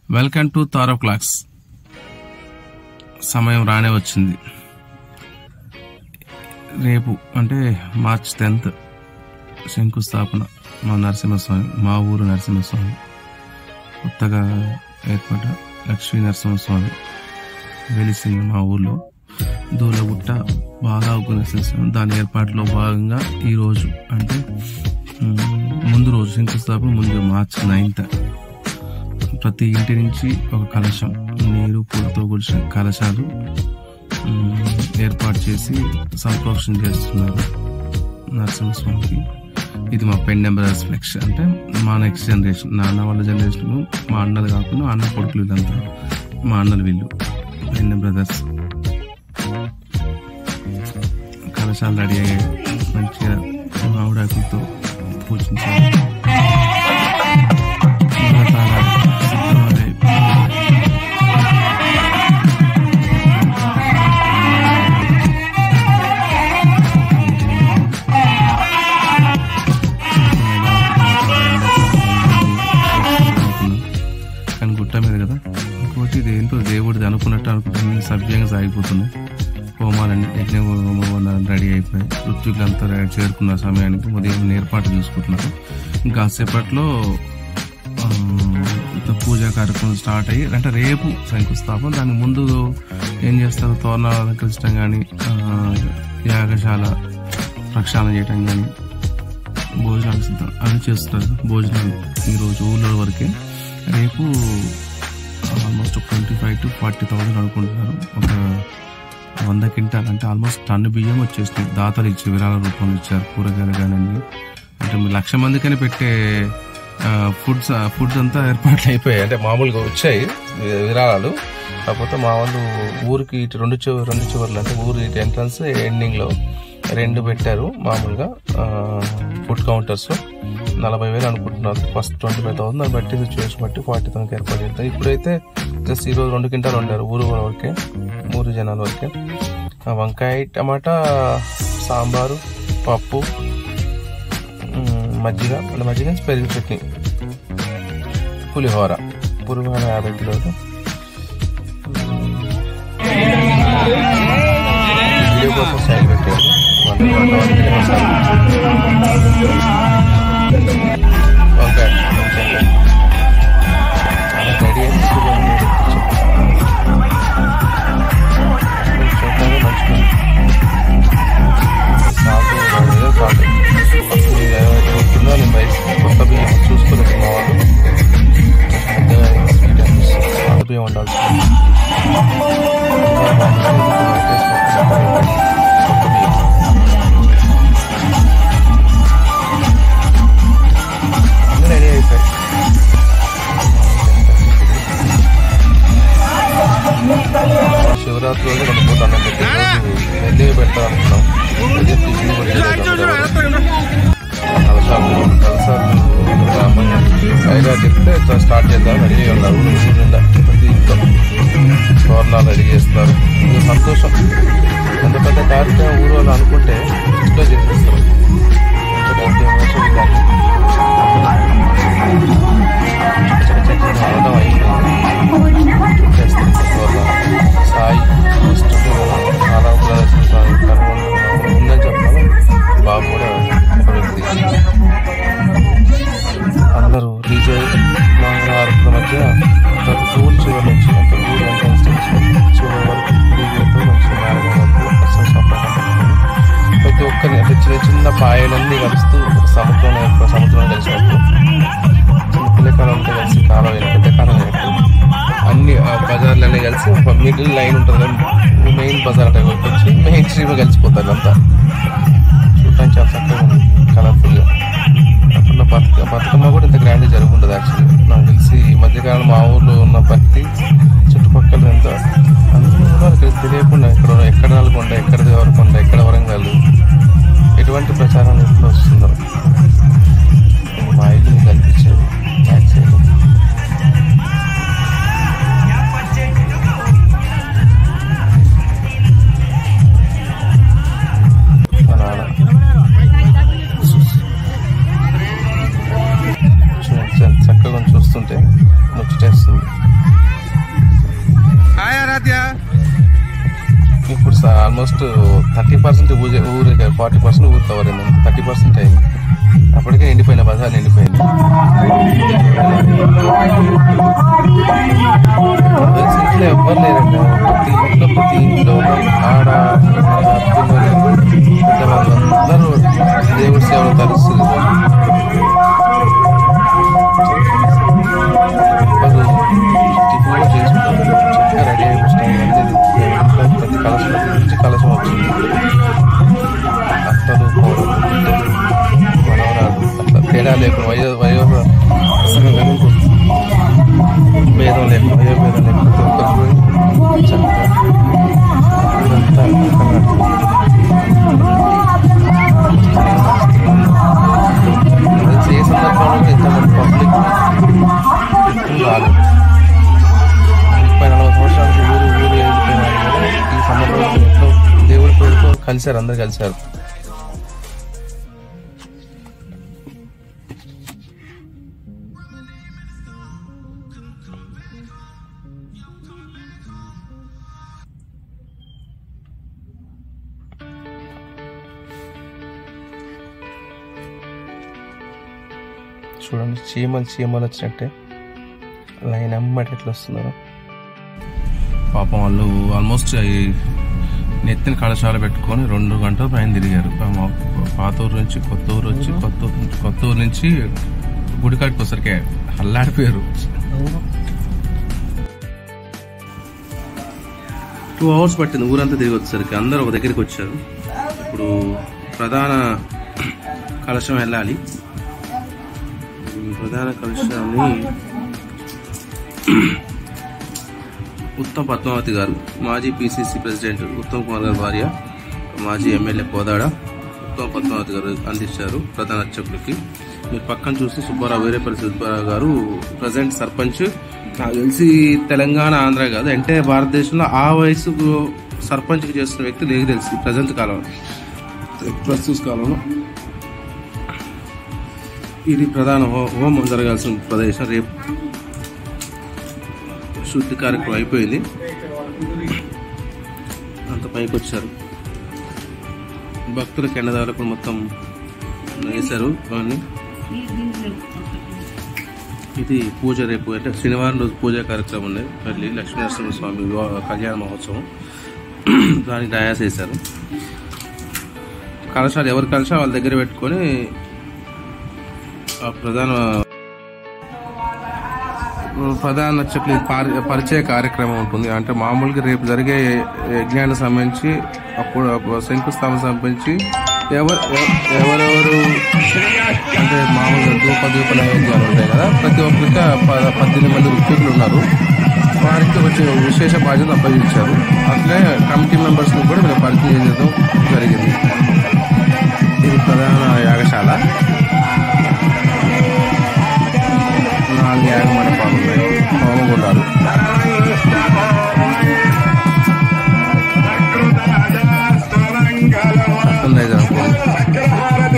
Welcome to తారో clocks సమయం రానే వచ్చింది రేపు అంటే మార్చ్ టెన్త్ శంకుస్థాపన మా నరసింహస్వామి మా ఊరు నరసింహస్వామి కొత్తగా ఏర్పడ్డ లక్ష్మీ నరసింహస్వామి వెలిసింది మా ఊర్లో దూలగుట్ట బాగా ఉపయోగిస్తాం దాని ఏర్పాటులో భాగంగా ఈరోజు అంటే ఉమ్, ముందు రోజు శంకుస్థాపన ముందు మార్చ్ నైన్త్ ప్రతి ఇంటి నుంచి ఒక కలశం నీరు పూలతో కూడిన కలశాలు ఉమ్, ఏర్పాటు చేసి సంప్రోక్షణ చేస్తున్నారు నరసింహస్వామికి ఇది మా పెన్ నెంబర్ ఫ్లెక్స్ అంటే మా నెక్స్ట్ జనరేషన్ నాన్న వాళ్ళ జనరేషన్ మా అన్నలు కాకుండా మా అన్న కొడుకులు వీళ్ళంతా మా అన్నలు వీళ్ళు పెన్ బ్రదర్స్ కలశాలు రెడీ అయ్యాయి మంచిగా మామిడాకులతో పూజించారు వ్రతాలు సిద్ధమయ్యాయి. కానీ గుట్ట మీద కదా ఇంకోటి ఇది ఏంటో దేవుడిది అనుకున్నట్టు అనుకుంటుంది సభ్యంగా సాగిపోతుంది హోమాలన్నీ యజ్ఞ హోమాలన్నీ రెడీ అయిపోయి ఋత్వికులంతా రెడీ చేరుకున్న సమయానికి ఉదయం ఏర్పాటు చూసుకుంటున్నారు ఇంకా సేపట్లో ఆ, ఇంత పూజా కార్యక్రమం స్టార్ట్ అయ్యి అంటే రేపు శంకుస్థాపన దానికి ముందు ఏం చేస్తారు తోరణాలు అలంకరించడం కానీ యాగశాల ప్రక్షాళన చేయటం కానీ భోజనాలు సిద్ధం అవి చేస్తారు భోజనాలు ఈరోజు ఊళ్ళో వరకే రేపు almost twenty five to forty thousand అనుకుంటున్నారు ఒక వంద క్వింటాల్ అంటే ఆల్మోస్ట్ టన్ను బియ్యం వచ్చేసినాయి దాతలు ఇచ్చి విరాళ రూపంలో ఇచ్చారు కూరగాయలు కానీ అంటే మీరు లక్ష మందికని పెట్టే ఫుడ్స్ ఫుడ్స్ అంతా ఏర్పాట్లు అయిపోయాయి అంటే మామూలుగా వచ్చాయి వి- విరాళాలు కాకపోతే మా వాళ్ళు ఊరికి ఇటు రెండు చివరి రెండు చివర్లు అంటే ఊరి ఇటు ఎంట్రన్స్ ఎండింగ్ లో రెండు పెట్టారు మామూలుగా ఫుడ్ కౌంటర్స్ నలభై వేలు అనుకుంటున్నారు ఫస్ట్ ట్వంటీ ఫైవ్ థౌసండ్ దాన్ని బట్టి సిచ్యువేషన్ బట్టి ఫార్టీ థౌసండ్ ఏర్పాటు చేస్తారు ఇప్పుడైతే జస్ట్ ఈరోజు రెండు క్వింటాలు వండారు ఊరు వరకే ఊరు జనాల వరకే ఆ వంకాయ టమాటా సాంబారు పప్పు మ్, మజ్జిగ అంటే మజ్జిగ పెరుగు చట్నీ పులిహోర పులిహోర యాభై కిలోలు వీడియో కోసం సైడ్ పెట్టారు వంద వంద వంద కిలో మసాలా. వంకాయ వంకాయ. చాలా రెడీ అయింది చూడండి మీరు. చూడటానికి మంచిగా ఉంది. సాల్ట్ ఏదో సాల్ట్ ఫస్ట్ ఇది ఏదైతే ఉంటుందో నేను బయట కొత్త బియ్యం చూసుకోలేదు మా వాళ్ళు పెద్దగా స్వీట్ అనిపిస్తుంది పాత బియ్యం ఉండాల్సి కొత్త బియ్యం అన్నీ రెడీ అయిపోయాయి శివరాత్రి రోజు రెండు పూట అన్నం పెట్టి నెల్లి పెట్టాలనుకున్నాం అదే టిఫిన్ కూడా చేయలేదు. కలశాలు కలశాలు పైగా చెప్తే ఇట్లా స్టార్ట్ చేద్దాం రెడీ ఉన్నారు ఊరు ఊరు నిండా ప్రతి ఇంట్లో తోరణాలు రెడీ చేస్తారు ఇది సంతోషం ఎంత పెద్ద కార్యక్రమం ఊరు వాళ్ళు అనుకుంటే ఇంట్లో చేసేస్తారు ఎంత పెద్ద విమర్శలు కానీ రావడం అయిపోయింది చేస్తారు తోరణాలు. సాయి కృష్ణుడు చాలా ప్రదర్శన సాయి కనుగొన్న ఉందని చెప్పాలి బాబు కూడా ఒక వ్యక్తి అందరూ డీజే మంగళహారతుల మధ్య ప్రతి ఊరు చివరి నుంచి అంత ఊరు ఎంట్రన్స్ నుంచి చివరి వరకు డీజేతో మంచి మేళం వరకు అసలు సపోర్ట్ ప్రతి ఒక్కరిని అంటే చిన్న చిన్న పాయలన్నీ కలుస్తూ ఒక సముద్రం యొక్క సముద్రం కలిసినట్టు చిన్న పిల్లకాలంతో కలిసి కాలం అయిన పెద్ద కాలం అయినట్టు అన్ని ఆ బజార్లన్నీ కలిసి ఒక మిడిల్ లైన్ ఉంటుంది మెయిన్ బజార్ అంటే వచ్చి మెయిన్ స్ట్రీమ్ కలిసిపోతారు అంతా చూడటానికి చాలా చక్కగా ఉంది కలర్ఫుల్గా అప్పుడు బతుక బతుకమ్మ కూడా ఇంత గ్రాండ్ జరుగుంటుంది యాక్చువల్లీ నాకు తెలిసి ఈ మధ్యకాలం మా ఊర్లో ఉన్న ప్రతి చుట్టుపక్కల ఎంత అందరూ ఉన్నారు ఇక్కడ తెలియకుండా ఎక్కడ ఎక్కడ నల్గొండ ఎక్కడ దేవరకొండ ఎక్కడ వరంగల్ ఎటువంటి ప్రచారం ఎప్పుడు వస్తున్నారు మా ఇల్లు కనిపించేది బ్యాక్ సైడ్ మా నాన్న చూడండి, ఎంత చక్కగా చూస్తుంటే ముచ్చటేస్తుంది సత్య ఇప్పుడు ఆల్మోస్ట్ థర్టీ పర్సెంట్ ఊరి ఊరికి ఫార్టీ పర్సెంట్ ఊరు కవర్ అయింది థర్టీ పర్సెంట్ అయింది అప్పటికే నిండిపోయిన బజార్ నిండిపోయింది తెలిసి ఇంట్లో ఎవ్వరు లేరండి ప్రతి ఇంట్లో ప్రతి ఇంట్లో ఆడ పిల్లలు, పెద్దవాళ్ళు అందరూ దేవుడి సేవలు తలుస్తుంది టిఫిన్ కూడా చేసుకుంటారు చక్కగా రెడీ అయిపోతాం ప్రతి కలశం నుంచి కలశం వచ్చింది అత్తలు కోడలు బిడ్డలు మనవరాలు అట్లా తేడా లేకుండా వయో వయో అసలు వెనుక భేదం లేకుండా వయో భేదం లేకుండా ప్రతి ఒక్కరు పోయి చక్కగా ఇదంతా చక్కగా అది ఏ సందర్భంలో ఎంతమంది పబ్లిక్ రాలేదు ముప్పై నలభై సంవత్సరాలకు ఊరు ఊరు వెళ్ళిపోయినారు కదా ఈ సందర్భంలో ఎంతో దేవుడి పేరుతో కలిశారు అందరు కలిశారు చూడండి చీమలు చీమలు వచ్చినట్టే లైన్ అమ్మటి ఎట్లా వస్తున్నారు పాపం వాళ్ళు ఆల్మోస్ట్ ఈ నెత్తిన కళశాల పెట్టుకొని రెండు గంటల పైన తిరిగారు పాపం పాత ఊరు నుంచి కొత్త ఊరు వచ్చి కొత్త ఊరు నుంచి కొత్త ఊరు నుంచి గుడికాడికి వచ్చరికి అల్లాడిపోయారు టూ అవర్స్ పట్టింది ఊరంతా తిరిగి వచ్చేసరికి అందరూ ఒక దగ్గరికి వచ్చారు ఇప్పుడు ప్రధాన కలశం వెళ్ళాలి ఈ ప్రధాన కలశాన్ని ఉత్తమ్ పద్మావతి గారు మాజీ పిసిసి ప్రెసిడెంట్ ఉత్తమ్ కుమార్ గారి భార్య మాజీ ఎమ్మెల్యే కోదాడ ఉత్తమ్ పద్మావతి గారు అందించారు ప్రధాన అర్చకులకి మీరు పక్కన చూస్తే సుబ్బారావు వీరేపల్లి సుబ్బారావు గారు ప్రజెంట్ సర్పంచ్ నాకు తెలిసి తెలంగాణ ఆంధ్ర కాదు అంటే భారతదేశంలో ఆ వయసు సర్పంచ్కి చేస్తున్న వ్యక్తి లేదు తెలిసి ప్రజెంట్ కాలంలో ప్రస్తుత కాలంలో ఇది ప్రధాన హో- హోమం జరగాల్సిన ప్రదేశం రేపు శుద్ధి కార్యక్రమం అయిపోయింది అంత పైకి వచ్చారు భక్తులకు ఎండదారులకు మొత్తం వేశారు అవన్నీ ఇది పూజ రేపు అంటే శనివారం రోజు పూజా కార్యక్రమం ఉంది మళ్ళీ లక్ష్మీనరసింహ స్వామి వివాహ కళ్యాణ మహోత్సవం దానికి డయాస్ వేశారు కలశాలు ఎవరి కలశం వాళ్ళ దగ్గర పెట్టుకొని ఆ ప్రధాన ప్రధాన చక్లి పరిచయ కార్యక్రమం ఉంటుంది అంటే మామూలుగా రేపు జరిగే యజ్ఞానికి సంబంధించి అప్పుడు అప్పుడు శంకుస్థాపన సంబంధించి ఎవరు ఎవ- ఎవరెవరు అంటే మామూలుగా ధూప దీప నైవేద్యాలు ఉంటాయి కదా ప్రతి ఒక్కరికి ఆ ప- పద్దెనిమిది మంది ఉద్యోగులు ఉన్నారు వారికి వచ్చే విశేష బాధ్యత అప్పగించారు అట్లే కమిటీ మెంబర్స్ ని కూడా వీళ్ళు పరిచయం చేయడం జరిగింది ఇది ప్రధాన యాగశాల నాలుగు యాగ మండపాలు ఉన్నాయి హోమగుండాలు సత్యనారాయణ అనుకోండి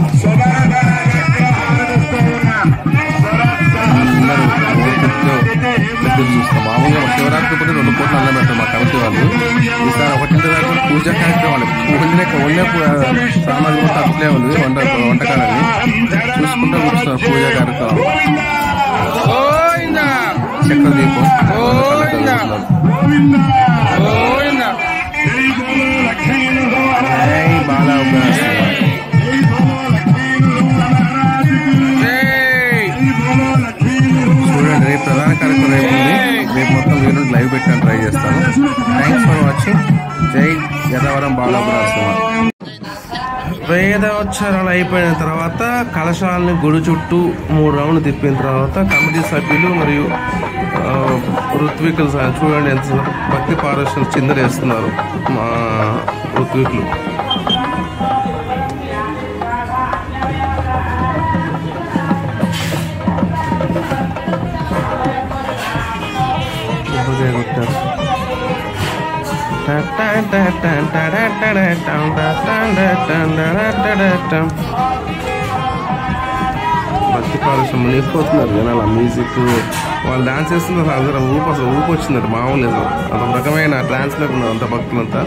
అందరూ ఓపికతో ఎదురు చూస్తాం మామూలుగా మా శివరాత్రి పూట రెండు పూటలు అన్నం పెడతాం మా కమిటీ వాళ్ళు ఈసారి ఒకటి దాకా పూజ కార్యక్రమాలు వండే వండే పూ- సామాగ్రి మొత్తం అట్లే ఉంది వంట వంటకాలన్నీ చూసుకుంటూ కూర్చున్నారు పూజ కార్యక్రమం చక్ర దీపం జై బాలా ఉగ్రనరసింహ. చూడండి రేపు ప్రధాన కార్యక్రమం రేపు ఉంది రేపు మొత్తం నేను లైవ్ పెట్టాను ట్రై చేస్తాను థ్యాంక్స్ ఫర్ వాచింగ్ జై గదవరం బాలపురాశ్రమ వేదోచ్చారాలు అయిపోయిన తర్వాత కలశాలని గుడి చుట్టూ మూడు రౌండ్లు తిప్పిన తర్వాత కమిటీ సభ్యులు మరియు ఆ, ఋత్వికులు సహా చూడండి ఎంత భక్తి పారవశ్యం చిందరేస్తున్నారు మా ఋత్వికులు కొబ్బరికాయ కొట్టారు భక్తి మట్టి కాలుష్యం మునిగిపోతున్నారు జనాలు ఆ మ్యూజిక్ వాళ్ళు డాన్స్ చేస్తున్నారు అందరూ ఊపు అసలు ఊపు వచ్చిందంట మామూలు అసలు అదొక రకమైన డాన్స్లో ఉన్నారు అంత భక్తులంతా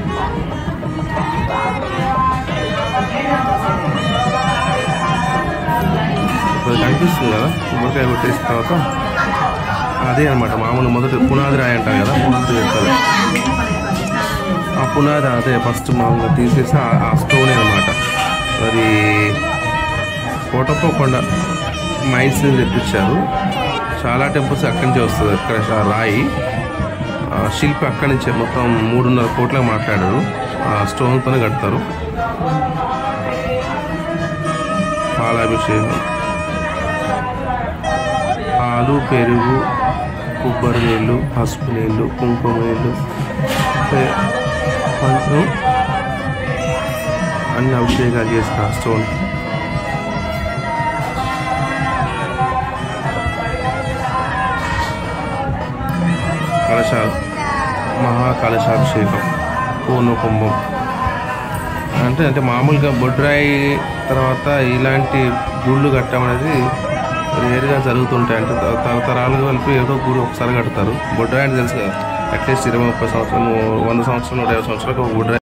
ఇప్పుడు కనిపిస్తుంది కదా కొబ్బరికాయ కొట్టేసిన తర్వాత అదే అనమాట మామూలు మొదటి పునాది రాయి అంటారు కదా పునాది పెడతారు ఆ పునాది అదే ఫస్ట్ మామూలుగా తీసేసి ఆ- ఆ స్టోన్ అనమాట మరి కోటప్ప కొండ మైన్స్ నుంచి తెప్పించారు చాలా టెంపుల్స్ అక్కడి నుంచే వస్తుంది అక్కడ ఆ రాయి ఆ శిల్పి అక్కడి నుంచే మొత్తం మూడున్నర కోట్లకు మాట్లాడారు ఆ స్టోన్తోనే కడతారు పాలాభిషేకం పాలు పెరుగు కొబ్బరి నీళ్ళు పసుపు నీళ్ళు కుంకుమ నీళ్ళు పే- పంచం అన్ని అభిషేకాలు చేసిన స్టోన్ కలశాలు మహాకలశాభిషేకం పూర్ణ కుంభం అంటే అంటే మామూలుగా బొడ్రాయి తర్వాత ఇలాంటి గుళ్ళు కట్టడం అనేది రేరుగా జరుగుతుంటాయి అంటే త- తరతరాలుగా కలిపి ఏదో గుడి ఒకసారి కడతారు బొడ్రాయి అంటే తెలుసు కదా అట్లీస్ట్ ఇరవై ముప్పై సంవత్సరం వంద సంవత్సరం నూట యాభై సంవత్సరాలకు ఒక బొడ్రాయి